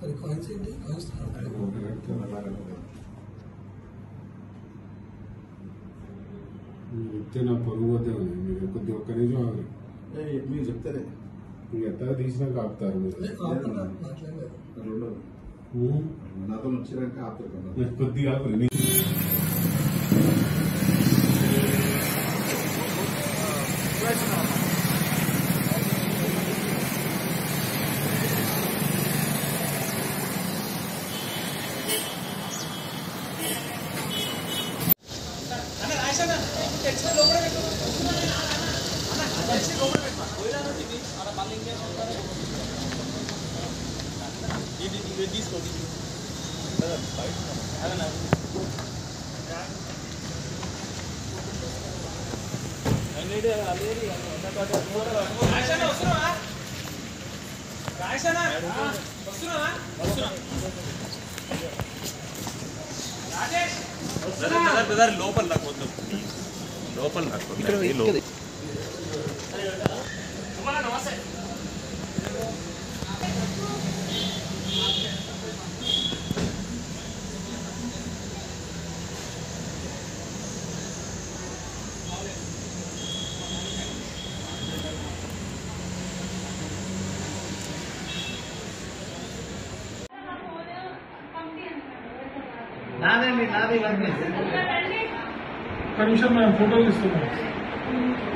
సరే కాయిన్స్ ఏంటి కాయిన్స్ చెప్తే నా పొరుగు పోతే ఉంది మీరు కొద్ది ఒక్క నిమిషం ఆగరు మీరు చెప్తారే మీరు ఎట్లా తీసినాక ఆపుతారు మీరు మాట్లాడలేదు రెండు ఉమ్. నాతో వచ్చారంటే ఆపుతారు కదా మీరు కొద్దిగా ఆపరు నీ- బ్రదర్ బ్రదర్ లోపల నాకు వద్దు లోపల నాకు వద్దు. లోపల నాదండి నాది ఇవన్నీ ఒక్క నిమిషం మేము ఫోటోలు ఇస్తున్నాం